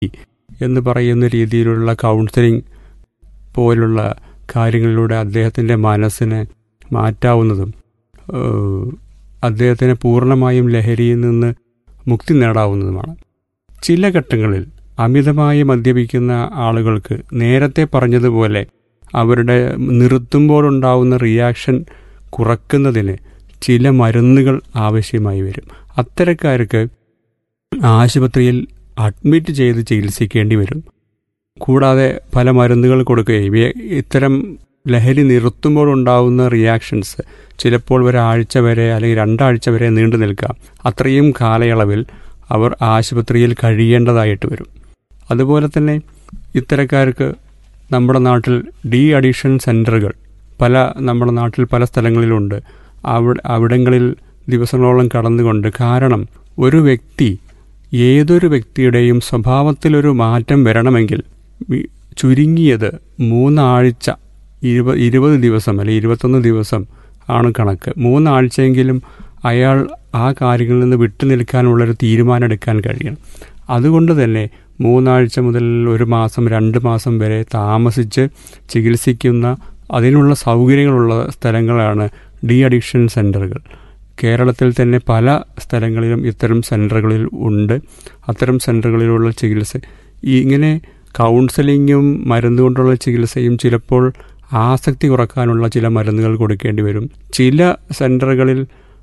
എന്ന് പറയുന്ന രീതിയിലുള്ള കൗൺസിലിംഗ് പോലുള്ള കാര്യങ്ങളിലൂടെ അദ്ദേഹത്തിൻ്റെ മനസ്സിനെ മാറ്റാവുന്നതും ഏഹ്, അദ്ദേഹത്തിന് പൂർണ്ണമായും ലഹരിയിൽ നിന്ന് മുക്തി നേടാവുന്നതുമാണ് ചില ഘട്ടങ്ങളിൽ അമിതമായി മദ്യപിക്കുന്ന ആളുകൾക്ക് നേരത്തെ പറഞ്ഞതുപോലെ അവരുടെ നിർത്തുമ്പോഴുണ്ടാവുന്ന റിയാക്ഷൻ കുറക്കുന്നതിന് ചില മരുന്നുകൾ ആവശ്യമായി വരും അത്തരക്കാർക്ക് ആശുപത്രിയിൽ അഡ്മിറ്റ് ചെയ്ത് ചികിത്സിക്കേണ്ടി വരും കൂടാതെ പല മരുന്നുകൾ കൊടുക്കുകയും ഇവയെ- ഇത്തരം ലഹരി നിർത്തുമ്പോഴുണ്ടാവുന്ന റിയാക്ഷൻസ് ചിലപ്പോൾ ഒരാഴ്ച വരെ അല്ലെങ്കിൽ രണ്ടാഴ്ച വരെ നീണ്ടു നിൽക്കാം അത്രയും കാലയളവിൽ അവർ ആശുപത്രിയിൽ കഴിയേണ്ടതായിട്ട് വരും അതുപോലെ തന്നെ ഇത്തരക്കാർക്ക് നമ്മുടെ നാട്ടിൽ ഡി അഡിഷൻ സെൻ്ററുകൾ പല നമ്മുടെ നാട്ടിൽ പല സ്ഥലങ്ങളിലുണ്ട് അവിടെ അവിടങ്ങളിൽ ദിവസങ്ങളോളം കടന്നുകൊണ്ട് കാരണം ഒരു വ്യക്തി ഏതൊരു വ്യക്തിയുടെയും സ്വഭാവത്തിലൊരു മാറ്റം വരണമെങ്കിൽ വി- ചുരുങ്ങിയത് മൂന്നാഴ്ച ഇരുപത് ഇരുപത് ദിവസം അല്ലെങ്കിൽ ഇരുപത്തൊന്ന് ദിവസം ആണ് കണക്ക് മൂന്നാഴ്ചയെങ്കിലും അയാൾ ആ കാര്യങ്ങളിൽ നിന്ന് വിട്ടു നിൽക്കാനുള്ളൊരു തീരുമാനം എടുക്കാൻ കഴിയണം അതുകൊണ്ട് തന്നെ മൂന്നാഴ്ച മുതൽ ഒരു മാസം രണ്ട് മാസം വരെ താമസിച്ച് ചികിത്സിക്കുന്ന അതിനുള്ള സൗകര്യങ്ങളുള്ള സ്ഥലങ്ങളാണ് ഡി അഡിക്ഷൻ സെൻ്ററുകൾ കേരളത്തിൽ തന്നെ പല സ്ഥലങ്ങളിലും ഇത്തരം സെൻ്ററുകളിൽ ഉണ്ട് അത്തരം സെൻ്ററുകളിലുള്ള ചികിത്സ ഈ ഇങ്ങനെ കൗൺസിലിങ്ങും മരുന്ന് കൊണ്ടുള്ള ചികിത്സയും ചിലപ്പോൾ ആസക്തി കുറക്കാനുള്ള ചില മരുന്നുകൾ കൊടുക്കേണ്ടി വരും ചില സെൻ്ററുകളിൽ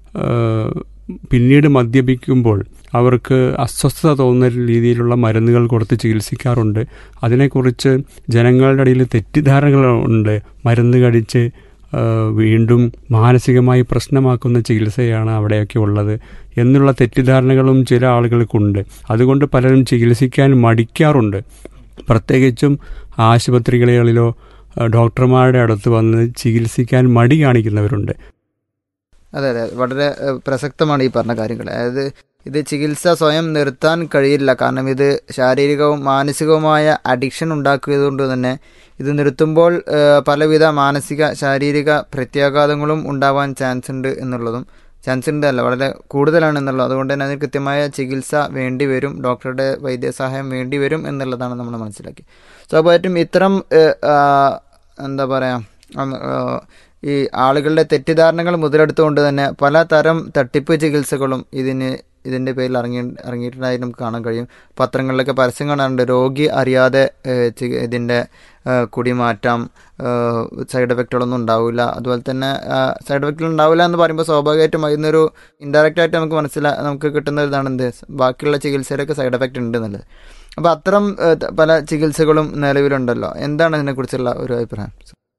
പിന്നീട് മദ്യപിക്കുമ്പോൾ അവർക്ക് അസ്വസ്ഥത തോന്നുന്ന രീതിയിലുള്ള മരുന്നുകൾ കൊടുത്ത് ചികിത്സിക്കാറുണ്ട് അതിനെക്കുറിച്ച് ജനങ്ങളുടെ ഇടയിൽ തെറ്റിദ്ധാരണകളുണ്ട് മരുന്ന് കഴിച്ച് ആ, വീണ്ടും മാനസികമായി പ്രശ്നമാക്കുന്ന ചികിത്സയാണ് അവിടെയൊക്കെ ഉള്ളത് എന്നുള്ള തെറ്റിദ്ധാരണകളും ചില ആളുകൾക്കുണ്ട് അതുകൊണ്ട് പലരും ചികിത്സിക്കാൻ മടിക്കാറുണ്ട് പ്രത്യേകിച്ചും ആശുപത്രികളിലോ ആ, ഡോക്ടർമാരുടെ അടുത്ത് വന്ന് ചികിത്സിക്കാൻ മടി കാണിക്കുന്നവരുണ്ട് അതെ അതെ വളരെ ഏഹ്, പ്രസക്തമാണ് ഈ പറഞ്ഞ കാര്യങ്ങൾ അതായത് ഇത് ചികിത്സ സ്വയം നിർത്താൻ കഴിയില്ല കാരണം ഇത് ശാരീരികവും മാനസികവുമായ അഡിക്ഷൻ ഉണ്ടാക്കിയതുകൊണ്ട് തന്നെ ഇത് നിർത്തുമ്പോൾ ഏഹ്, പലവിധ മാനസിക ശാരീരിക പ്രത്യാഘാതങ്ങളും ഉണ്ടാവാൻ ചാൻസ് ഉണ്ട് എന്നുള്ളതും ചാൻസ് ഉണ്ട് അല്ല വളരെ കൂടുതലാണ് എന്നുള്ളത് അതുകൊണ്ട് തന്നെ അതിന് കൃത്യമായ ചികിത്സ വേണ്ടി വരും ഡോക്ടറുടെ വൈദ്യസഹായം വേണ്ടി വരും എന്നുള്ളതാണ് നമ്മൾ മനസ്സിലാക്കി സ്വാഭാവികമായിട്ടും ഇത്തരം ഏഹ്, ആ, എന്താ പറയുക ഈ ആളുകളുടെ തെറ്റിദ്ധാരണകൾ മുതലെടുത്തുകൊണ്ട് തന്നെ പലതരം തട്ടിപ്പ് ചികിത്സകളും ഇതിന് ഇതിൻ്റെ പേരിൽ ഇറങ്ങി ഇറങ്ങിയിട്ടുണ്ടായി നമുക്ക് കാണാൻ കഴിയും പത്രങ്ങളിലൊക്കെ പരസ്യം കാണാറുണ്ട് രോഗി അറിയാതെ ഏഹ്, ചി- ഇതിൻ്റെ ഏഹ്, കുടിമാറ്റം സൈഡ് എഫക്റ്റുകളൊന്നും ഉണ്ടാവില്ല അതുപോലെ തന്നെ സൈഡ് എഫക്റ്റുകൾ ഉണ്ടാവില്ല എന്ന് പറയുമ്പോൾ സ്വാഭാവികമായിട്ടും അതിനൊരു ഇൻഡയറക്റ്റ് ആയിട്ട് നമുക്ക് മനസ്സിലാ നമുക്ക് കിട്ടുന്ന ഒരു ഇതാണ് എന്ത് ബാക്കിയുള്ള ചികിത്സയിലൊക്കെ സൈഡ് എഫക്റ്റ് ഉണ്ട് എന്നുള്ളത് അപ്പോൾ അത്തരം ഏഹ്, ത- പല ചികിത്സകളും നിലവിലുണ്ടല്ലോ എന്താണ് അതിനെക്കുറിച്ചുള്ള ഒരു അഭിപ്രായം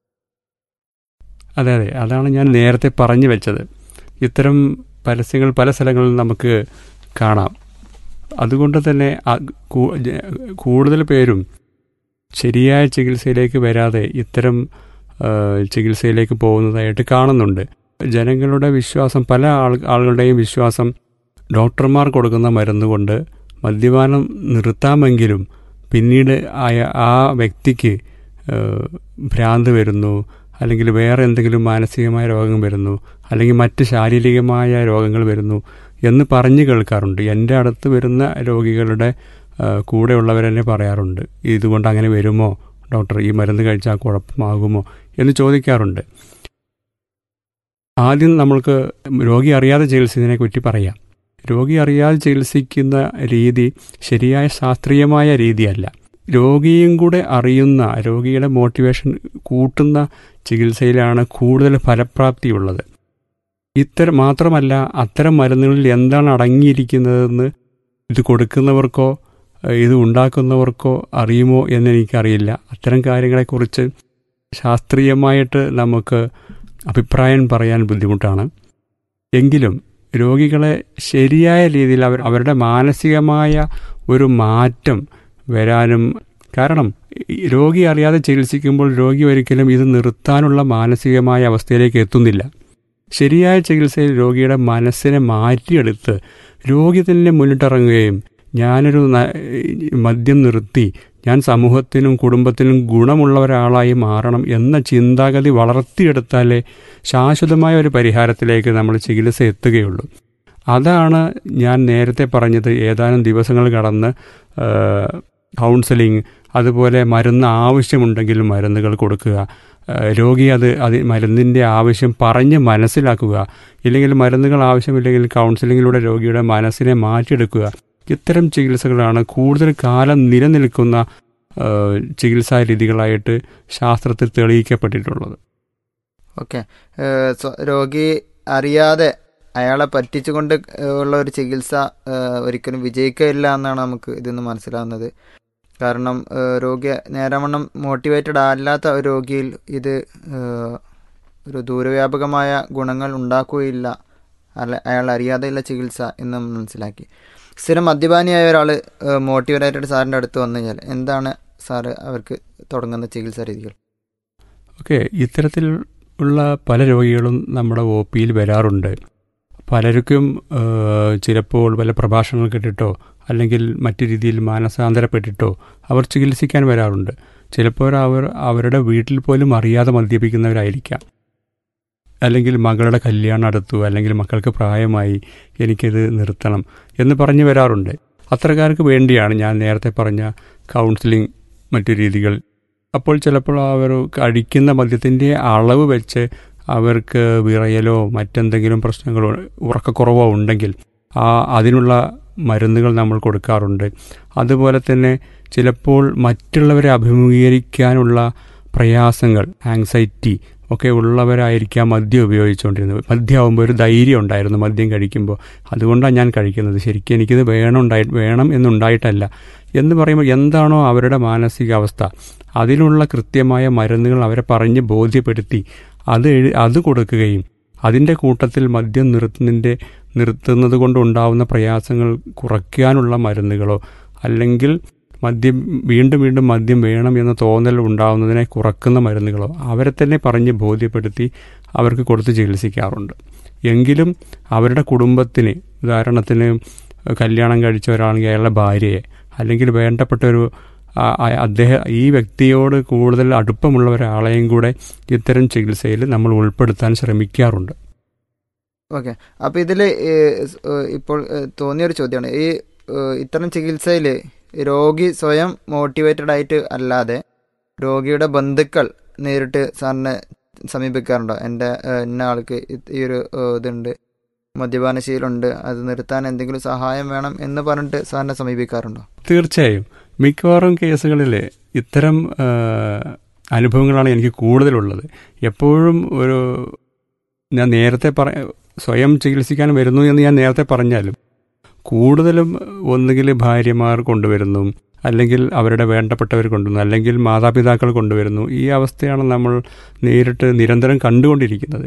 അതെ അതെ അതാണ് ഞാൻ നേരത്തെ പറഞ്ഞു വെച്ചത് ഇത്തരം പരസ്യങ്ങൾ പല സ്ഥലങ്ങളിൽ നമുക്ക് കാണാം അതുകൊണ്ട് തന്നെ അ- കൂ- ജ- കൂടുതൽ പേരും ശരിയായ ചികിത്സയിലേക്ക് വരാതെ ഇത്തരം ആ, ചികിത്സയിലേക്ക് പോകുന്നതായിട്ട് കാണുന്നുണ്ട് ജനങ്ങളുടെ വിശ്വാസം പല ആൾ ആളുകളുടെയും വിശ്വാസം ഡോക്ടർമാർ കൊടുക്കുന്ന മരുന്ന് കൊണ്ട് മദ്യപാനം നിർത്താമെങ്കിലും പിന്നീട് ആയ- ആ വ്യക്തിക്ക് ആ, ഭ്രാന്ത് വരുന്നു അല്ലെങ്കിൽ വേറെ എന്തെങ്കിലും മാനസികമായ രോഗം വരുന്നു അല്ലെങ്കിൽ മറ്റ് ശാരീരികമായ രോഗങ്ങൾ വരുന്നു എന്ന് പറഞ്ഞു കേൾക്കാറുണ്ട് എൻ്റെ അടുത്ത് വരുന്ന രോഗികളുടെ ആ, കൂടെയുള്ളവരെന്നെ പറയാറുണ്ട് ഇതുകൊണ്ട് അങ്ങനെ വരുമോ ഡോക്ടർ ഈ മരുന്ന് കഴിച്ചാൽ കുഴപ്പമാകുമോ എന്ന് ചോദിക്കാറുണ്ട് ആദ്യം നമ്മൾക്ക് രോഗി അറിയാതെ ചികിത്സിച്ചതിനെ പറ്റി പറയാം രോഗി അറിയാതെ ചികിത്സിക്കുന്ന രീതി ശരിയായ ശാസ്ത്രീയമായ രീതിയല്ല രോഗിയും കൂടെ അറിയുന്ന രോഗിയുടെ മോട്ടിവേഷൻ കൂട്ടുന്ന ചികിത്സയിലാണ് കൂടുതൽ ഫലപ്രാപ്തിയുള്ളത് ഇത്തരം മാത്രമല്ല അത്തരം മരുന്നുകളിൽ എന്താണ് അടങ്ങിയിരിക്കുന്നതെന്ന് ഇത് കൊടുക്കുന്നവർക്കോ ഏഹ്, ഇത് ഉണ്ടാക്കുന്നവർക്കോ അറിയുമോ എന്നെനിക്കറിയില്ല അത്തരം കാര്യങ്ങളെക്കുറിച്ച് ശാസ്ത്രീയമായിട്ട് നമുക്ക് അഭിപ്രായം പറയാൻ ബുദ്ധിമുട്ടാണ് എങ്കിലും രോഗികളെ ശരിയായ രീതിയിൽ അവർ അവരുടെ മാനസികമായ ഒരു മാറ്റം വരാനും കാരണം ഈ രോഗി അറിയാതെ ചികിത്സിക്കുമ്പോൾ രോഗി ഒരിക്കലും ഇത് നിർത്താനുള്ള മാനസികമായ അവസ്ഥയിലേക്ക് എത്തുന്നില്ല ശരിയായ ചികിത്സയിൽ രോഗിയുടെ മനസ്സിനെ മാറ്റിയെടുത്ത് രോഗി തന്നെ മുന്നിട്ടിറങ്ങുകയും ഞാനൊരു ന- മദ്യം നിർത്തി ഞാൻ സമൂഹത്തിനും കുടുംബത്തിനും ഗുണമുള്ള ഒരാളായി മാറണം എന്ന ചിന്താഗതി വളർത്തിയെടുത്താലേ ശാശ്വതമായ ഒരു പരിഹാരത്തിലേക്ക് നമ്മൾ ചികിത്സ എത്തുകയുള്ളൂ അതാണ് ഞാൻ നേരത്തെ പറഞ്ഞത് ഏതാനും ദിവസങ്ങൾ കടന്ന് ആ, കൗൺസിലിംഗ് അതുപോലെ മരുന്ന് ആവശ്യമുണ്ടെങ്കിൽ മരുന്നുകൾ കൊടുക്കുക ഏഹ് രോഗി അത് അത് മരുന്നിൻ്റെ ആവശ്യം പറഞ്ഞ് മനസ്സിലാക്കുക ഇല്ലെങ്കിൽ മരുന്നുകൾ ആവശ്യമില്ലെങ്കിൽ കൗൺസിലിങ്ങിലൂടെ രോഗിയുടെ മനസ്സിനെ മാറ്റിയെടുക്കുക ഇത്തരം ചികിത്സകളാണ് കൂടുതൽ കാലം നിലനിൽക്കുന്ന ഏഹ് ചികിത്സാ രീതികളായിട്ട് ശാസ്ത്രത്തിൽ തെളിയിക്കപ്പെട്ടിട്ടുള്ളത് ഓക്കെ രോഗി അറിയാതെ അയാളെ പറ്റിച്ചുകൊണ്ട് ഏഹ്, ഉള്ള ഒരു ചികിത്സ ഏഹ്, ഒരിക്കലും വിജയിക്കില്ല എന്നാണ് നമുക്ക് ഇതിൽ നിന്ന് മനസ്സിലാവുന്നത് കാരണം ഏഹ്, രോഗി നേരവണ്ണം മോട്ടിവേറ്റഡ് അല്ലാത്ത ഒരു രോഗിയിൽ ഇത് ഏഹ്, ഒരു ദൂരവ്യാപകമായ ഗുണങ്ങൾ ഉണ്ടാക്കുകയില്ല അല്ല അയാൾ അറിയാതെയുള്ള ചികിത്സ എന്ന് നമ്മൾ മനസ്സിലാക്കി സ്ഥിരം മദ്യപാനിയായ ഒരാൾ മോട്ടിവേറ്റഡ് സാറിൻ്റെ അടുത്ത് വന്നു കഴിഞ്ഞാൽ എന്താണ് സാറ് അവർക്ക് തുടങ്ങുന്ന ചികിത്സാ രീതികൾ ഓക്കെ ഇത്തരത്തിൽ ഉള്ള പല രോഗികളും നമ്മുടെ ഒ പിയിൽ വരാറുണ്ട് പലർക്കും ഏഹ്, ചിലപ്പോൾ പല പ്രഭാഷണങ്ങൾ കേട്ടിട്ടോ അല്ലെങ്കിൽ മറ്റു രീതിയിൽ മാനസാന്തരപ്പെട്ടിട്ടോ അവർ ചികിത്സിക്കാൻ വരാറുണ്ട് ചിലപ്പോൾ അവർ അവരുടെ വീട്ടിൽ പോലും അറിയാതെ മദ്യപിക്കുന്നവരായിരിക്കാം അല്ലെങ്കിൽ മകളുടെ കല്യാണം അടുത്തു അല്ലെങ്കിൽ മക്കൾക്ക് പ്രായമായി എനിക്കിത് നിർത്തണം എന്ന് പറഞ്ഞു വരാറുണ്ട് അത്തരക്കാർക്ക് വേണ്ടിയാണ് ഞാൻ നേരത്തെ പറഞ്ഞ കൗൺസിലിംഗ് മറ്റു രീതികൾ അപ്പോൾ ചിലപ്പോൾ അവർ കഴിക്കുന്ന മദ്യത്തിൻ്റെ അളവ് വെച്ച് അവർക്ക് വിറയലോ മറ്റെന്തെങ്കിലും പ്രശ്നങ്ങളോ ഉറക്കക്കുറവോ ഉണ്ടെങ്കിൽ ആ അതിനുള്ള മരുന്നുകൾ നമ്മൾ കൊടുക്കാറുണ്ട് അതുപോലെ തന്നെ ചിലപ്പോൾ മറ്റുള്ളവരെ അഭിമുഖീകരിക്കാനുള്ള പ്രയാസങ്ങൾ ആങ്സൈറ്റി ഒക്കെ ഉള്ളവരായിരിക്കാം മദ്യം ഉപയോഗിച്ചുകൊണ്ടിരുന്നത് മദ്യമാകുമ്പോൾ ഒരു ധൈര്യം ഉണ്ടായിരുന്നു മദ്യം കഴിക്കുമ്പോൾ അതുകൊണ്ടാണ് ഞാൻ കഴിക്കുന്നത് ശരിക്കും എനിക്കിത് വേണം ഉണ്ടായി വേണം എന്നുണ്ടായിട്ടല്ല എന്ന് പറയുമ്പോൾ എന്താണോ അവരുടെ മാനസികാവസ്ഥ അതിനുള്ള കൃത്യമായ മരുന്നുകൾ അവരെ പറഞ്ഞ് ബോധ്യപ്പെടുത്തി അത് എഴു അത് കൊടുക്കുകയും അതിൻ്റെ കൂട്ടത്തിൽ മദ്യം നിർത്തുന്നതിൻ്റെ നിർത്തുന്നത് കൊണ്ടുണ്ടാവുന്ന പ്രയാസങ്ങൾ കുറയ്ക്കാനുള്ള മരുന്നുകളോ അല്ലെങ്കിൽ മദ്യം വീണ്ടും വീണ്ടും മദ്യം വേണം എന്ന തോന്നൽ ഉണ്ടാവുന്നതിനെ കുറക്കുന്ന മരുന്നുകളോ അവരെ തന്നെ പറഞ്ഞ് ബോധ്യപ്പെടുത്തി അവർക്ക് കൊടുത്ത് ചികിത്സിക്കാറുണ്ട് എങ്കിലും അവരുടെ കുടുംബത്തിന് ഉദാഹരണത്തിന് കല്യാണം കഴിച്ച ഒരാളെങ്കിൽ അയാളുടെ ഭാര്യയെ അല്ലെങ്കിൽ വേണ്ടപ്പെട്ട ഒരു ആ- ആ- അദ്ദേഹം ഈ വ്യക്തിയോട് കൂടുതൽ അടുപ്പമുള്ള ഒരാളെയും കൂടെ ഇത്തരം ചികിത്സയിൽ നമ്മൾ ഉൾപ്പെടുത്താൻ ശ്രമിക്കാറുണ്ട് ഓക്കെ അപ്പോൾ ഇതിൽ ഇപ്പോൾ ഏഹ്, തോന്നിയൊരു ചോദ്യമാണ് ഈ ഏഹ്, ഇത്തരം ചികിത്സയിൽ രോഗി സ്വയം മോട്ടിവേറ്റഡ് ആയിട്ട് അല്ലാതെ രോഗിയുടെ ബന്ധുക്കൾ നേരിട്ട് സാറിനെ സമീപിക്കാറുണ്ടോ എൻ്റെ ഏഹ്, ഇന്ന ആൾക്ക് ഇത് ഈ ഒരു ഏഹ്, ഇതുണ്ട് മദ്യപാനശീലമുണ്ട് അത് നിർത്താൻ എന്തെങ്കിലും സഹായം വേണം എന്ന് പറഞ്ഞിട്ട് സാറിനെ സമീപിക്കാറുണ്ടോ തീർച്ചയായും മിക്കവാറും കേസുകളിൽ ഇത്തരം ആ, അനുഭവങ്ങളാണ് എനിക്ക് കൂടുതലുള്ളത് എപ്പോഴും ഒരു ഞാൻ നേരത്തെ പറ സ്വയം ചികിത്സിക്കാൻ വരുന്നു എന്ന് ഞാൻ നേരത്തെ പറഞ്ഞാലും കൂടുതലും ഒന്നുകിൽ ഭാര്യമാർ കൊണ്ടുവരുന്നു അല്ലെങ്കിൽ അവരുടെ വേണ്ടപ്പെട്ടവർ കൊണ്ടുവരുന്നു അല്ലെങ്കിൽ മാതാപിതാക്കൾ കൊണ്ടുവരുന്നു ഈ അവസ്ഥയാണ് നമ്മൾ നേരിട്ട് നിരന്തരം കണ്ടുകൊണ്ടിരിക്കുന്നത്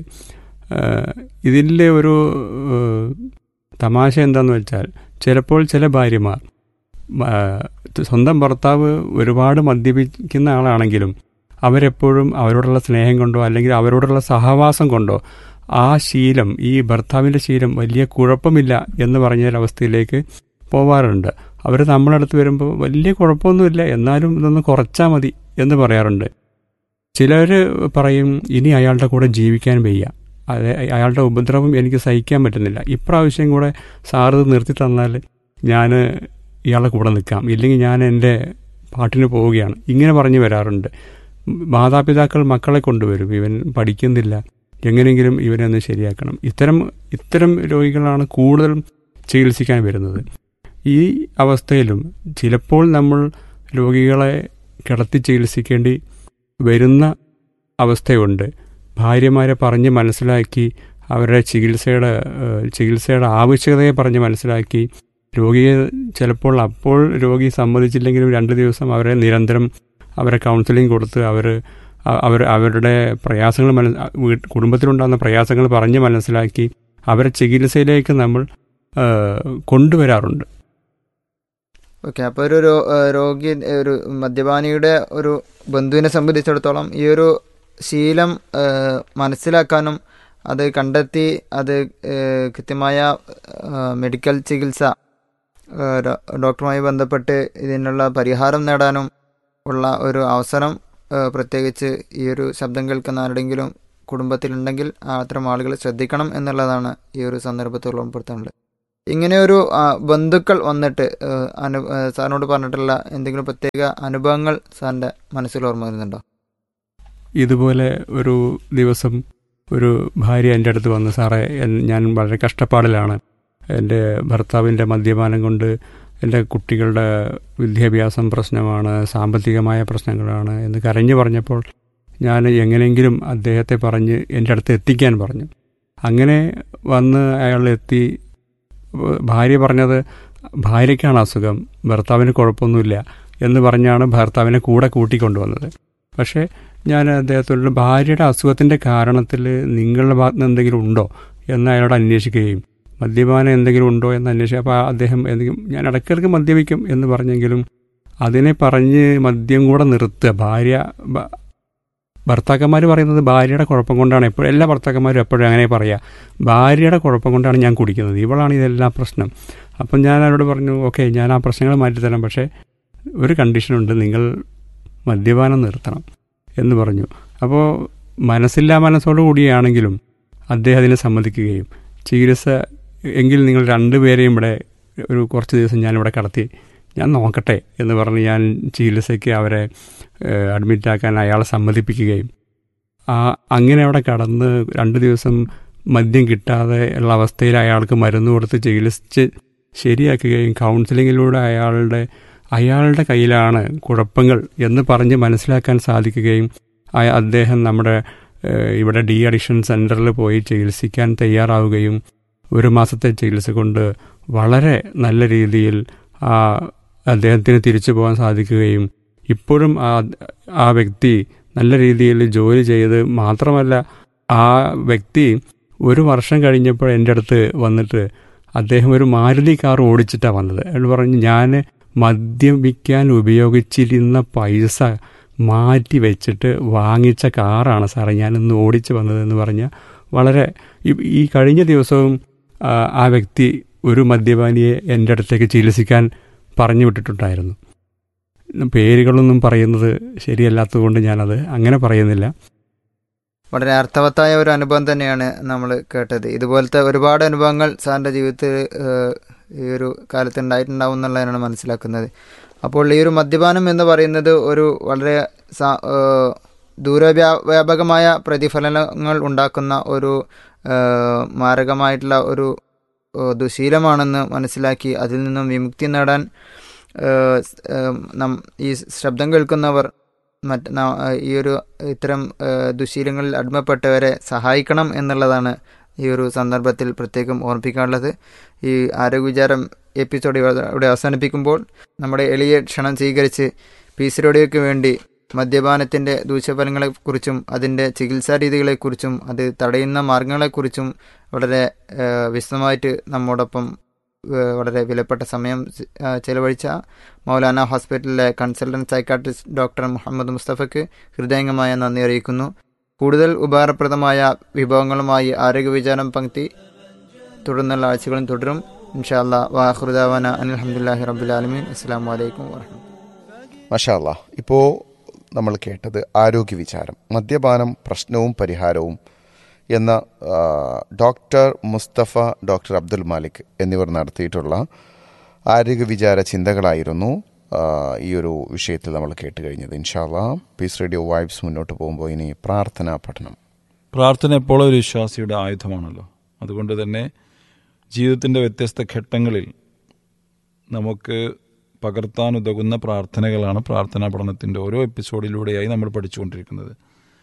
ഇതിലെ ഒരു ആ, തമാശ എന്താണെന്ന് വെച്ചാൽ ചിലപ്പോൾ ചില ഭാര്യമാർ ആ, സ്വന്തം ഭർത്താവ് ഒരുപാട് മദ്യപിക്കുന്ന ആളാണെങ്കിലും അവരെപ്പോഴും അവരോടുള്ള സ്നേഹം കൊണ്ടോ അല്ലെങ്കിൽ അവരോടുള്ള സഹവാസം കൊണ്ടോ ആ ശീലം ഈ ഭർത്താവിൻ്റെ ശീലം വലിയ കുഴപ്പമില്ല എന്ന് പറഞ്ഞ ഒരവസ്ഥയിലേക്ക് പോവാറുണ്ട് അവർ നമ്മുടെ അടുത്ത് വരുമ്പോൾ വലിയ കുഴപ്പമൊന്നുമില്ല എന്നാലും ഇതൊന്ന് കുറച്ചാൽ മതി എന്ന് പറയാറുണ്ട് ചിലർ പറയും ഇനി അയാളുടെ കൂടെ ജീവിക്കാൻ വയ്യ അതെ അയാളുടെ ഉപദ്രവം എനിക്ക് സഹിക്കാൻ പറ്റുന്നില്ല ഇപ്രാവശ്യം കൂടെ സാറ് ഇത് നിർത്തി തന്നാൽ ഞാൻ ഇയാളെ കൂടെ നിൽക്കാം ഇല്ലെങ്കിൽ ഞാൻ എൻ്റെ പാട്ടിന് പോവുകയാണ് ഇങ്ങനെ പറഞ്ഞു വരാറുണ്ട് മാതാപിതാക്കൾ മക്കളെ കൊണ്ടുവരും ഇവൻ പഠിക്കുന്നില്ല എങ്ങനെയെങ്കിലും ഇവനെ ഒന്ന് ശരിയാക്കണം ഇത്തരം ഇത്തരം രോഗികളാണ് കൂടുതലും ചികിത്സിക്കാൻ വരുന്നത് ഈ അവസ്ഥയിലും ചിലപ്പോൾ നമ്മൾ രോഗികളെ കിടത്തി ചികിത്സിക്കേണ്ടി വരുന്ന അവസ്ഥയുണ്ട് ഭാര്യമാരെ പറഞ്ഞ് മനസ്സിലാക്കി അവരുടെ ചികിത്സയുടെ ഏഹ്, ചികിത്സയുടെ ആവശ്യകതയെ പറഞ്ഞ് മനസ്സിലാക്കി രോഗിയെ ചിലപ്പോൾ അപ്പോൾ രോഗി സമ്മതിച്ചില്ലെങ്കിലും രണ്ട് ദിവസം അവരെ നിരന്തരം അവരെ കൗൺസിലിംഗ് കൊടുത്ത് അവർ അവർ അവരുടെ പ്രയാസങ്ങൾ മന വീട്ട് കുടുംബത്തിലുണ്ടാകുന്ന പ്രയാസങ്ങൾ പറഞ്ഞ് മനസ്സിലാക്കി അവരെ ചികിത്സയിലേക്ക് നമ്മൾ ഏഹ്, കൊണ്ടുവരാറുണ്ട് ഓക്കെ അപ്പോൾ ഒരു രോ- ഏഹ് രോഗി ഏഹ് ഒരു മദ്യപാനിയുടെ ഒരു ബന്ധുവിനെ സംബന്ധിച്ചിടത്തോളം ഈ ഒരു ശീലം ഏഹ് മനസ്സിലാക്കാനും അത് കണ്ടെത്തി അത് ഏഹ് കൃത്യമായ ഏഹ് മെഡിക്കൽ ചികിത്സ ഏഹ് ഡോ- ഡോക്ടറുമായി ബന്ധപ്പെട്ട് ഇതിനുള്ള പരിഹാരം നേടാനും ഉള്ള ഒരു അവസരം ഏഹ് പ്രത്യേകിച്ച് ഈ ഒരു ശബ്ദം കേൾക്കുന്ന ആരുടെങ്കിലും കുടുംബത്തിലുണ്ടെങ്കിൽ അത്തരം ആളുകൾ ശ്രദ്ധിക്കണം എന്നുള്ളതാണ് ഈ ഒരു സന്ദർഭത്തിൽ ഉൾപ്പെടുത്താനുള്ളത് ഇങ്ങനെ ഒരു ആ, ബന്ധുക്കൾ വന്നിട്ട് ആ, അനു ആ, സാറിനോട് പറഞ്ഞിട്ടുള്ള എന്തെങ്കിലും പ്രത്യേക അനുഭവങ്ങൾ സാറിന്റെ മനസ്സിൽ ഓർമ്മ വരുന്നുണ്ടോ ഇതുപോലെ ഒരു ദിവസം ഒരു ഭാര്യ എൻ്റെ അടുത്ത് വന്ന് സാറേ എൻ- ഞാൻ വളരെ കഷ്ടപ്പാടിലാണ് എൻ്റെ ഭർത്താവിൻ്റെ മദ്യപാനം കൊണ്ട് എൻ്റെ കുട്ടികളുടെ വിദ്യാഭ്യാസം പ്രശ്നമാണ് സാമ്പത്തികമായ പ്രശ്നങ്ങളാണ് എന്ന് കരഞ്ഞു പറഞ്ഞപ്പോൾ ഞാൻ എങ്ങനെയെങ്കിലും അദ്ദേഹത്തെ പറഞ്ഞ് എൻ്റെ അടുത്ത് എത്തിക്കാൻ പറഞ്ഞു അങ്ങനെ വന്ന് അയാൾ എത്തി ഭാര്യ പറഞ്ഞത് ഭാര്യയ്ക്കാണ് അസുഖം ഭർത്താവിന് കുഴപ്പമൊന്നുമില്ല എന്ന് പറഞ്ഞാണ് ഭർത്താവിനെ കൂടെ കൂട്ടിക്കൊണ്ടുവന്നത് പക്ഷേ ഞാൻ അദ്ദേഹത്തോട് ഭാര്യയുടെ അസുഖത്തിൻ്റെ കാരണത്തിൽ നിങ്ങളുടെ ഭാഗത്ത് നിന്ന് എന്തെങ്കിലും ഉണ്ടോ എന്ന് അയാളോട് അന്വേഷിക്കുകയും മദ്യപാനം എന്തെങ്കിലും ഉണ്ടോ എന്ന് അന്വേഷിക്കുക അപ്പോൾ അദ്ദേഹം എന്തെങ്കിലും ഞാൻ ഇടയ്ക്കിടയ്ക്ക് മദ്യപിക്കും എന്ന് പറഞ്ഞെങ്കിലും അതിനെ പറഞ്ഞ് മദ്യം കൂടെ നിർത്തുക ഭാര്യ ഭ- ഭർത്താക്കന്മാർ പറയുന്നത് ഭാര്യയുടെ കുഴപ്പം കൊണ്ടാണ് എപ്പോഴും എല്ലാ ഭർത്താക്കന്മാരും എപ്പോഴും അങ്ങനെ പറയുക ഭാര്യയുടെ കുഴപ്പം കൊണ്ടാണ് ഞാൻ കുടിക്കുന്നത് ഇവളാണ് ഇതെല്ലാം പ്രശ്നം അപ്പം ഞാൻ അവരോട് പറഞ്ഞു ഓക്കെ ഞാൻ ആ പ്രശ്നങ്ങൾ മാറ്റിത്തരാം പക്ഷേ ഒരു കണ്ടീഷനുണ്ട് നിങ്ങൾ മദ്യപാനം നിർത്തണം എന്ന് പറഞ്ഞു അപ്പോൾ മനസ്സില്ലാ മനസ്സോടു കൂടിയാണെങ്കിലും അദ്ദേഹം അതിനെ സമ്മതിക്കുകയും ചികിത്സ എങ്കിൽ നിങ്ങൾ രണ്ടുപേരെയും ഇവിടെ ഒരു കുറച്ച് ദിവസം ഞാനിവിടെ കടത്തി ഞാൻ നോക്കട്ടെ എന്ന് പറഞ്ഞ് ഞാൻ ചികിത്സയ്ക്ക് അവരെ അഡ്മിറ്റാക്കാൻ അയാളെ സമ്മതിപ്പിക്കുകയും ആ അങ്ങനെ അവിടെ കടന്ന് രണ്ട് ദിവസം മദ്യം കിട്ടാതെ ഉള്ള അവസ്ഥയിൽ അയാൾക്ക് മരുന്ന് കൊടുത്ത് ചികിത്സിച്ച് ശരിയാക്കുകയും കൗൺസിലിങ്ങിലൂടെ അയാളുടെ അയാളുടെ കയ്യിലാണ് കുഴപ്പങ്ങൾ എന്ന് പറഞ്ഞ് മനസ്സിലാക്കാൻ സാധിക്കുകയും അയ- അദ്ദേഹം നമ്മുടെ ഏഹ്, ഇവിടെ ഡി അഡിക്ഷൻ സെൻറ്ററിൽ പോയി ചികിത്സിക്കാൻ തയ്യാറാവുകയും ഒരു മാസത്തെ ചികിത്സ കൊണ്ട് വളരെ നല്ല രീതിയിൽ ആ അദ്ദേഹത്തിന് തിരിച്ചു പോകാൻ സാധിക്കുകയും ഇപ്പോഴും ആ ആ വ്യക്തി നല്ല രീതിയിൽ ജോലി ചെയ്ത് മാത്രമല്ല ആ വ്യക്തി ഒരു വർഷം കഴിഞ്ഞപ്പോൾ എൻ്റെ അടുത്ത് വന്നിട്ട് അദ്ദേഹം ഒരു മാരുതി കാർ ഓടിച്ചിട്ടാണ് വന്നത് അയാൾ പറഞ്ഞു ഞാൻ മദ്യപിക്കാൻ ഉപയോഗിച്ചിരുന്ന പൈസ മാറ്റി വെച്ചിട്ട് വാങ്ങിച്ച കാറാണ് സാറേ ഞാനിന്ന് ഓടിച്ച് വന്നതെന്ന് പറഞ്ഞ വളരെ ഈ- ഈ കഴിഞ്ഞ ദിവസവും ആ, ആ വ്യക്തി ഒരു മദ്യപാനിയെ എൻ്റെ അടുത്തേക്ക് ചികിത്സിക്കാൻ പറഞ്ഞു വിട്ടിട്ടുണ്ടായിരുന്നു പേരുകളൊന്നും പറയുന്നത് ശരിയല്ലാത്തതുകൊണ്ട് ഞാനത് അങ്ങനെ പറയുന്നില്ല വളരെ അർത്ഥവത്തായ ഒരു അനുഭവം തന്നെയാണ് നമ്മൾ കേട്ടത് ഇതുപോലത്തെ ഒരുപാട് അനുഭവങ്ങൾ സാറിൻ്റെ ജീവിതത്തിൽ ഏഹ്, ഈ ഒരു കാലത്ത് ഉണ്ടായിട്ടുണ്ടാവും എന്നുള്ളതാണ് മനസ്സിലാക്കുന്നത് അപ്പോൾ ഈ ഒരു മദ്യപാനം എന്ന് പറയുന്നത് ഒരു വളരെ സാ- ഏഹ്, ദൂരവ്യാ- വ്യാപകമായ പ്രതിഫലനങ്ങൾ ഉണ്ടാക്കുന്ന ഒരു ഏഹ്, മാരകമായിട്ടുള്ള ഒരു ഏഹ്, ദുശീലമാണെന്ന് മനസ്സിലാക്കി അതിൽ നിന്നും വിമുക്തി നേടാൻ ഏഹ്, സ്- ഏഹ്, നം ഈ ശബ്ദം കേൾക്കുന്നവർ മറ്റ് ന- ഈ ഒരു ഇത്തരം ഏഹ്, ദുശീലങ്ങളിൽ അടിമപ്പെട്ടവരെ സഹായിക്കണം എന്നുള്ളതാണ് ഈ ഒരു സന്ദർഭത്തിൽ പ്രത്യേകം ഓർമ്മിപ്പിക്കാനുള്ളത് ഈ ആരോഗ്യവിചാരം എപ്പിസോഡ് ഇവിടെ ഇവിടെ അവസാനിപ്പിക്കുമ്പോൾ നമ്മുടെ എളിയ ക്ഷണം സ്വീകരിച്ച് പീസ് റേഡിയോയ്ക്ക് വേണ്ടി മദ്യപാനത്തിൻ്റെ ദൂഷ്യഫലങ്ങളെക്കുറിച്ചും അതിൻ്റെ ചികിത്സാ രീതികളെക്കുറിച്ചും അത് തടയുന്ന മാർഗങ്ങളെക്കുറിച്ചും വളരെ ഏഹ്, വിശദമായിട്ട് നമ്മോടൊപ്പം ഏഹ്, വളരെ വിലപ്പെട്ട സമയം ചി- ആ, ചെലവഴിച്ച മൗലാന ഹോസ്പിറ്റലിലെ കൺസൾട്ടന്റ് സൈക്കാട്രിസ്റ്റ് ഡോക്ടർ മുഹമ്മദ് മുസ്തഫയ്ക്ക് ഹൃദയംഗമായ നന്ദി അറിയിക്കുന്നു കൂടുതൽ ഉപകാരപ്രദമായ വിഭവങ്ങളുമായി ആരോഗ്യവിചാരം പങ്ക്തി തുടർന്നുള്ള ആഴ്ചകളും തുടരും ഇൻഷാല്ല വാഹൃദാവാന അനിൽഹമുല്ലാഹി റബുലാലമീൻ അസ്സാം വലൈക്കും വാഹമത്ത് മഷാല്ല ഇപ്പോൾ നമ്മൾ കേട്ടത് ആരോഗ്യ വിചാരം മദ്യപാനം പ്രശ്നവും പരിഹാരവും എന്ന ആ, ഡോക്ടർ മുസ്തഫ ഡോക്ടർ അബ്ദുൽ മാലിക് എന്നിവർ നടത്തിയിട്ടുള്ള ആരോഗ്യ വിചാര ചിന്തകളായിരുന്നു ആ, ഈ ഒരു വിഷയത്തിൽ നമ്മൾ കേട്ട് കഴിഞ്ഞത് ഇൻഷാല്ല പീസ് റേഡിയോ വൈബ്സ് മുന്നോട്ട് പോകുമ്പോൾ ഇനി പ്രാർത്ഥനാ പഠനം പ്രാർത്ഥന എപ്പോഴും ഒരു വിശ്വാസിയുടെ ആയുധമാണല്ലോ അതുകൊണ്ട് തന്നെ ജീവിതത്തിൻ്റെ വ്യത്യസ്ത ഘട്ടങ്ങളിൽ നമുക്ക് പകർത്താൻ ഉതകുന്ന പ്രാർത്ഥനകളാണ് പ്രാർത്ഥനാ പഠനത്തിൻ്റെ ഓരോ എപ്പിസോഡിലൂടെയായി നമ്മൾ പഠിച്ചുകൊണ്ടിരിക്കുന്നത്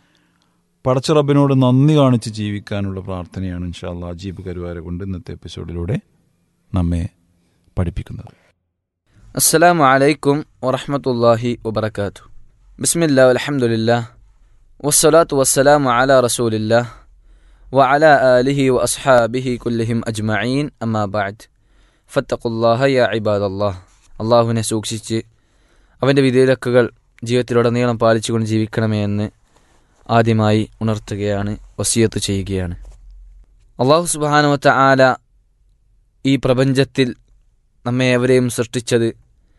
പടച്ച റബ്ബിനോട് നന്ദി കാണിച്ച് ജീവിക്കാനുള്ള പ്രാർത്ഥനയാണ് ഇൻഷാല്ല അജീബ് കരുവാര കൊണ്ട് ഇന്നത്തെ എപ്പിസോഡിലൂടെ നമ്മെ പഠിപ്പിക്കുന്നത് السلام عليكم ورحمة الله وبركاته بسم الله والحمد لله والصلاة والسلام على رسول الله وعلى آله وأصحابه كلهم أجمعين أما بعد فاتقوا الله يا عباد الله അള്ളാഹുവിനെ സൂക്ഷിച്ച് അവൻ്റെ വിധിവിലക്കുകൾ ജീവിതത്തിലുടനീളം പാലിച്ചുകൊണ്ട് ജീവിക്കണമേ എന്ന് ആദ്യമായി ഉണർത്തുകയാണ് വസിയത്ത് ചെയ്യുകയാണ് അള്ളാഹു സുബാനുവത്ത ആല ഈ പ്രപഞ്ചത്തിൽ നമ്മെ എവരെയും സൃഷ്ടിച്ചത്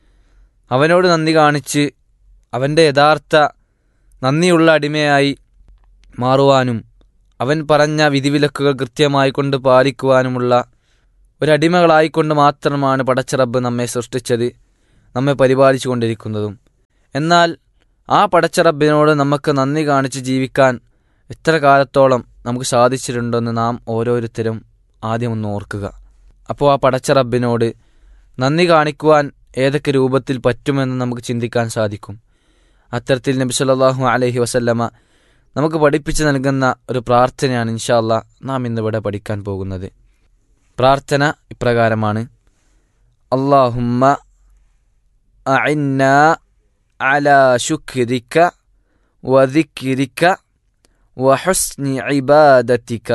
അവനോട് നന്ദി കാണിച്ച് അവൻ്റെ യഥാർത്ഥ നന്ദിയുള്ള അടിമയായി മാറുവാനും അവൻ പറഞ്ഞ വിധിവിലക്കുകൾ കൃത്യമായി കൊണ്ട് പാലിക്കുവാനുമുള്ള ഒരടിമകളായിക്കൊണ്ട് മാത്രമാണ് പടച്ചറബ് നമ്മെ സൃഷ്ടിച്ചത് നമ്മെ പരിപാലിച്ചു കൊണ്ടിരിക്കുന്നതും എന്നാൽ ആ പടച്ചറബിനോട് നമുക്ക് നന്ദി കാണിച്ച് ജീവിക്കാൻ എത്ര കാലത്തോളം നമുക്ക് സാധിച്ചിട്ടുണ്ടെന്ന് നാം ഓരോരുത്തരും ആദ്യം ഒന്ന് ഓർക്കുക അപ്പോൾ ആ പടച്ചറബിനോട് നന്ദി കാണിക്കുവാൻ ഏതൊക്കെ രൂപത്തിൽ പറ്റുമെന്ന് നമുക്ക് ചിന്തിക്കാൻ സാധിക്കും അത്തരത്തിൽ നബി സല്ലല്ലാഹു അലൈഹി വസല്ലമ നമുക്ക് പഠിപ്പിച്ചു നൽകുന്ന ഒരു പ്രാർത്ഥനയാണ് ഇൻഷാല്ല നാം ഇന്നിവിടെ പഠിക്കാൻ പോകുന്നത് പ്രാർത്ഥന ഇപ്രകാരമാണ് അള്ളാഹുമ്മ അഇന്ന അല ശുക്രിക വദിക്രിക വഹുസ്നി ഇബാദത്തിക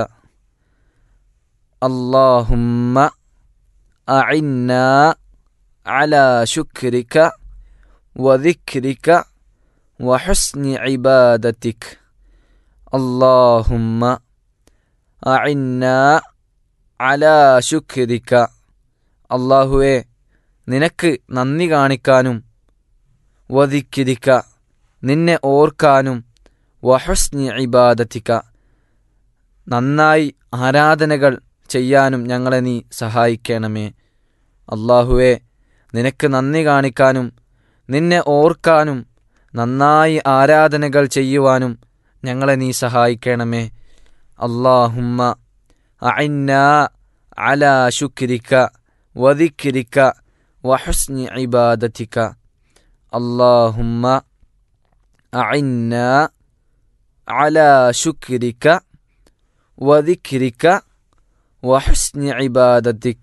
اللهم أعنا على شكرك وذكرك وحسن عبادتك اللهم أعنا على شكرك അള്ളാഹുവെ നിനക്ക് നന്ദി കാണിക്കാനും വധിക്കിരിക്ക നിന്നെ ഓർക്കാനും വഹസ്നി ഇബാദത്തിക്ക നന്നായി ആരാധനകൾ ചെയ്യാനും ഞങ്ങളെ നീ സഹായിക്കണമേ അള്ളാഹുവെ നിനക്ക് നന്ദി കാണിക്കാനും നിന്നെ ഓർക്കാനും നന്നായി ആരാധനകൾ ചെയ്യുവാനും ഞങ്ങളെ നീ സഹായിക്കണമേ അള്ളാഹുമ്മ അഇന്ന അല ശുക്രിക വദിക്രിക വഹസ്നി ഇബാദത്തിക അള്ളാഹുമ്മ അഇന്ന അല ശുക്രിക വദിക്രിക وحسن عبادتك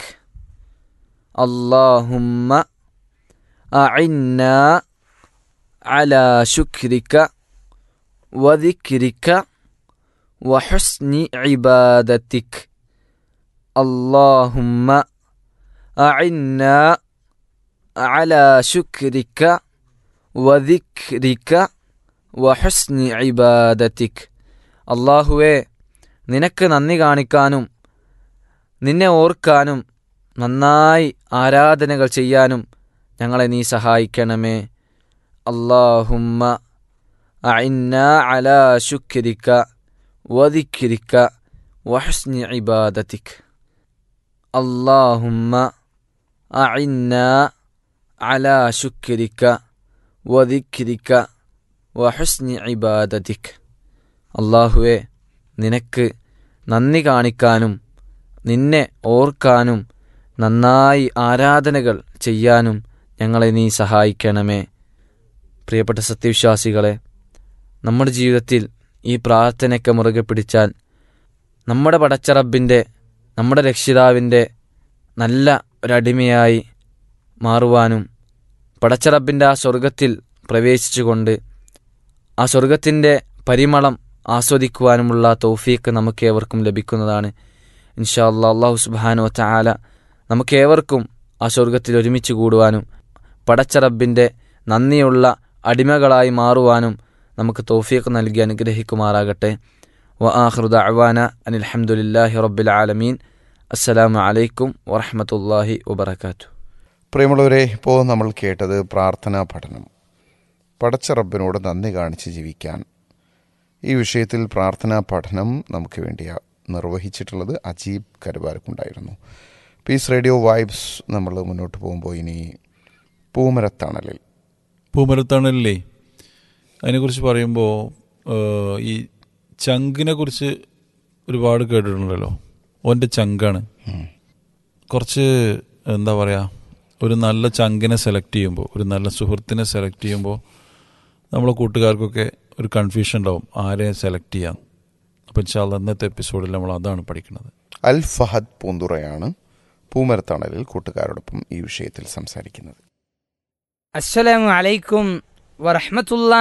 اللهم أعنا على شكرك وذكرك وحسن عبادتك اللهم أعنا على شكرك وذكرك وحسن عبادتك അള്ളാഹുവേ നിനക്ക് നന്ദി കാണിക്കാനും നിന്നെ ഓർക്കാനും നന്നായി ആരാധനകൾ ചെയ്യാനും ഞങ്ങളെ നീ സഹായിക്കണമേ അള്ളാഹുമ്മ അഇന്ന അല ശുക്രിക വദിക്രിക വഹസ്നി ഇബാദത്തിക് അള്ളാഹുമ്മ അഇന്ന അല ശുക്രിക വദിക്രിക വഹസ്നി ഇബാദത്തിക് അള്ളാഹുവെ നിനക്ക് നന്ദി കാണിക്കാനും നിന്നെ ഓർക്കാനും നന്നായി ആരാധനകൾ ചെയ്യാനും ഞങ്ങളെ നീ സഹായിക്കണമേ പ്രിയപ്പെട്ട സത്യവിശ്വാസികളെ നമ്മുടെ ജീവിതത്തിൽ ഈ പ്രാർത്ഥനയൊക്കെ മുറുകെ പിടിച്ചാൽ നമ്മുടെ പടച്ചറബിൻ്റെ നമ്മുടെ രക്ഷിതാവിൻ്റെ നല്ല ഒരടിമയായി മാറുവാനും പടച്ചറബിൻ്റെ ആ സ്വർഗത്തിൽ പ്രവേശിച്ചുകൊണ്ട് ആ സ്വർഗത്തിൻ്റെ പരിമളം ആസ്വദിക്കുവാനുമുള്ള തൗഫീക്ക് നമുക്കേവർക്കും ലഭിക്കുന്നതാണ് ഇൻഷാ അല്ലാ അള്ളാഹു സുബാനോ ചാല നമുക്കേവർക്കും ആ സ്വർഗത്തിൽ ഒരുമിച്ച് കൂടുവാനും പടച്ചറബിൻ്റെ നന്ദിയുള്ള അടിമകളായി മാറുവാനും നമുക്ക് തൗഫീഖ് നൽകി അനുഗ്രഹിക്കുമാറാകട്ടെ വ ആഹ്റുദ അവാന അനിൽഹമുല്ലാഹി റബ്ബിൽ ആലമീൻ അസ്സലാമു അലൈക്കും വറഹമത്തല്ലാഹി വബർക്കാത്തു പ്രിയമുള്ളവരെ ഇപ്പോൾ നമ്മൾ കേട്ടത് പ്രാർത്ഥനാ പഠനം പടച്ച റബ്ബിനോട് നന്ദി കാണിച്ച് ജീവിക്കാൻ ഈ വിഷയത്തിൽ പ്രാർത്ഥനാ പഠനം നമുക്ക് വേണ്ടി നിർവഹിച്ചിട്ടുള്ളത് അജീബ് കരുവാരക്കുണ്ടായിരുന്നു പീസ് റേഡിയോ വൈബ്സ് നമ്മൾ മുന്നോട്ട് പോകുമ്പോൾ ഇനി പൂമരത്തണലിൽ പൂമരത്തണലിലെ അതിനെക്കുറിച്ച് പറയുമ്പോൾ ഈ ചങ്കിനെ കുറിച്ച് ഒരുപാട് കേട്ടിട്ടുണ്ടല്ലോ ഓൻ്റെ ചങ്കാണ് കുറച്ച് എന്താ പറയുക ഒരു നല്ല ചങ്കിനെ സെലക്ട് ചെയ്യുമ്പോൾ ഒരു നല്ല സുഹൃത്തിനെ സെലക്ട് ചെയ്യുമ്പോൾ നമ്മളെ കൂട്ടുകാർക്കൊക്കെ ഒരു കൺഫ്യൂഷൻ ഉണ്ടാവും ആരെ സെലക്ട് ചെയ്യാം അപ്പം ഇൻഷാല്ല ഇന്നത്തെ എപ്പിസോഡിൽ നമ്മൾ അതാണ് പഠിക്കുന്നത് അൽ ഫഹദ് പൂന്തുറയാണ് പൂമരത്തണലിൽ കൂട്ടുകാരോടൊപ്പം ഈ വിഷയത്തിൽ സംസാരിക്കുന്നത് അസ്സലാമു അലൈക്കും വറഹ്മത്തുള്ള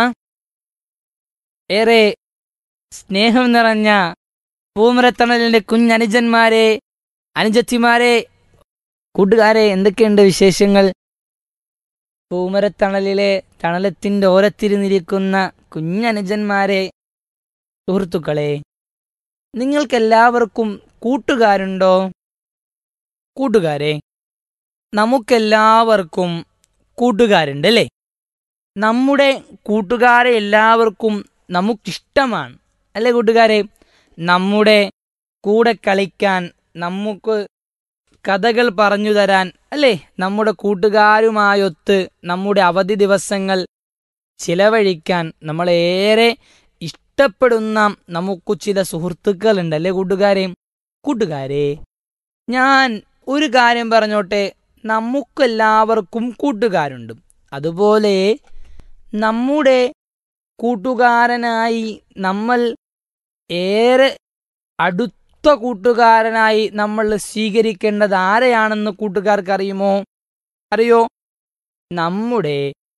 ഏറെ സ്നേഹം നിറഞ്ഞ പൂമരത്തണലിന്റെ കുഞ്ഞനുജന്മാരെ അനുജത്തിമാരെ കൂട്ടുകാരെ എന്തൊക്കെയുണ്ട് വിശേഷങ്ങൾ പൂമരത്തണലിലെ തണലത്തിന്റെ ഓരത്തിരുന്നിരിക്കുന്ന കുഞ്ഞനുജന്മാരെ സുഹൃത്തുക്കളെ നിങ്ങൾക്കെല്ലാവർക്കും കൂട്ടുകാരുണ്ടോ കൂട്ടുകാരെ നമുക്കെല്ലാവർക്കും കൂട്ടുകാരുണ്ട് അല്ലേ നമ്മുടെ കൂട്ടുകാരെ എല്ലാവർക്കും നമുക്കിഷ്ടമാണ് അല്ലേ കൂട്ടുകാരെ നമ്മുടെ കൂടെ കളിക്കാൻ നമുക്ക് കഥകൾ പറഞ്ഞു തരാൻ അല്ലേ നമ്മുടെ കൂട്ടുകാരുമായൊത്ത് നമ്മുടെ അവധി ദിവസങ്ങൾ ചിലവഴിക്കാൻ നമ്മളേറെ ഇഷ്ടപ്പെടുന്ന നമുക്ക് ചില സുഹൃത്തുക്കളുണ്ട് അല്ലേ കൂട്ടുകാരെ കൂട്ടുകാരെ ഞാൻ ഒരു കാര്യം പറഞ്ഞോട്ടെ നമുക്കെല്ലാവർക്കും കൂട്ടുകാരുണ്ട് അതുപോലെ നമ്മുടെ കൂട്ടുകാരനായി നമ്മൾ ഏറെ അടുത്ത കൂട്ടുകാരനായി നമ്മൾ സ്വീകരിക്കേണ്ടത് ആരെയാണെന്ന് കൂട്ടുകാർക്ക് അറിയുമോ അറിയോ നമ്മുടെ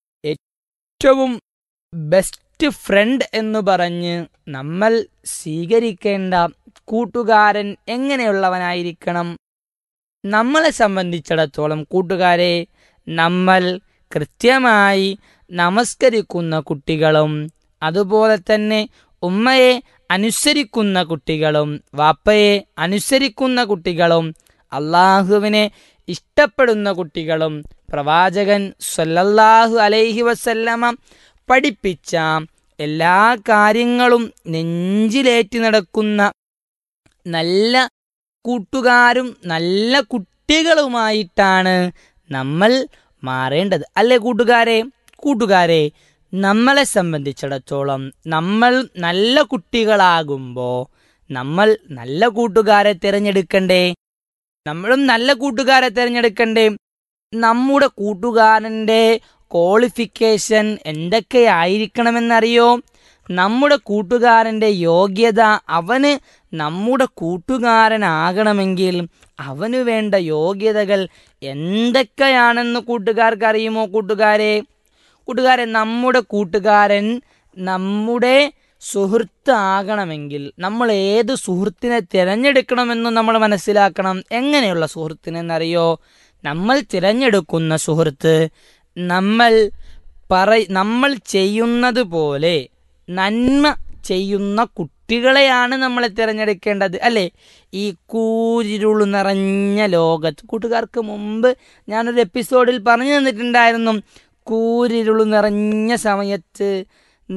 ഏറ്റവും ബെസ്റ്റ് ഫ്രണ്ട് എന്ന് പറഞ്ഞ് നമ്മൾ സ്വീകരിക്കേണ്ട കൂട്ടുകാരൻ എങ്ങനെയുള്ളവനായിരിക്കണം നമ്മളെ സംബന്ധിച്ചിടത്തോളം കൂട്ടുകാരെ നമ്മൾ കൃത്യമായി നമസ്കരിക്കുന്ന കുട്ടികളും അതുപോലെ തന്നെ ഉമ്മയെ അനുസരിക്കുന്ന കുട്ടികളും വാപ്പയെ അനുസരിക്കുന്ന കുട്ടികളും അള്ളാഹുവിനെ ഇഷ്ടപ്പെടുന്ന കുട്ടികളും പ്രവാചകൻ സല്ലല്ലാഹു അലൈഹി വസല്ലമ പഠിപ്പിച്ച എല്ലാ കാര്യങ്ങളും നെഞ്ചിലേറ്റി നടക്കുന്ന നല്ല കൂട്ടുകാരും നല്ല കുട്ടികളുമായിട്ടാണ് നമ്മൾ മാറേണ്ടത് അല്ലേ കൂട്ടുകാരെ കൂട്ടുകാരെ നമ്മളെ സംബന്ധിച്ചിടത്തോളം നമ്മൾ നല്ല കുട്ടികളാകുമ്പോൾ നമ്മൾ നല്ല കൂട്ടുകാരെ തിരഞ്ഞെടുക്കണ്ടേ നമ്മളും നല്ല കൂട്ടുകാരെ തിരഞ്ഞെടുക്കണ്ടേ നമ്മുടെ കൂട്ടുകാരൻ്റെ ക്വാളിഫിക്കേഷൻ എന്തൊക്കെയായിരിക്കണമെന്നറിയോ നമ്മുടെ കൂട്ടുകാരൻ്റെ യോഗ്യത അവന് നമ്മുടെ കൂട്ടുകാരനാകണമെങ്കിൽ അവന് വേണ്ട യോഗ്യതകൾ എന്തൊക്കെയാണെന്ന് കൂട്ടുകാർക്ക് അറിയുമോ കൂട്ടുകാരെ കൂട്ടുകാരെ നമ്മുടെ കൂട്ടുകാരൻ നമ്മുടെ സുഹൃത്ത് ആകണമെങ്കിൽ നമ്മൾ ഏത് സുഹൃത്തിനെ തിരഞ്ഞെടുക്കണമെന്ന് നമ്മൾ മനസ്സിലാക്കണം എങ്ങനെയുള്ള സുഹൃത്തിനെന്നറിയോ നമ്മൾ തിരഞ്ഞെടുക്കുന്ന സുഹൃത്ത് നമ്മൾ പറ നമ്മൾ ചെയ്യുന്നത് പോലെ നന്മ ചെയ്യുന്ന കുട്ടികളെയാണ് നമ്മൾ തിരഞ്ഞെടുക്കേണ്ടത് അല്ലേ ഈ കൂരിരുൾ നിറഞ്ഞ ലോകത്ത് കൂട്ടുകാർക്ക് മുമ്പ് ഞാനൊരു എപ്പിസോഡിൽ പറഞ്ഞു തന്നിട്ടുണ്ടായിരുന്നു കൂരിരുൾ നിറഞ്ഞ സമയത്ത്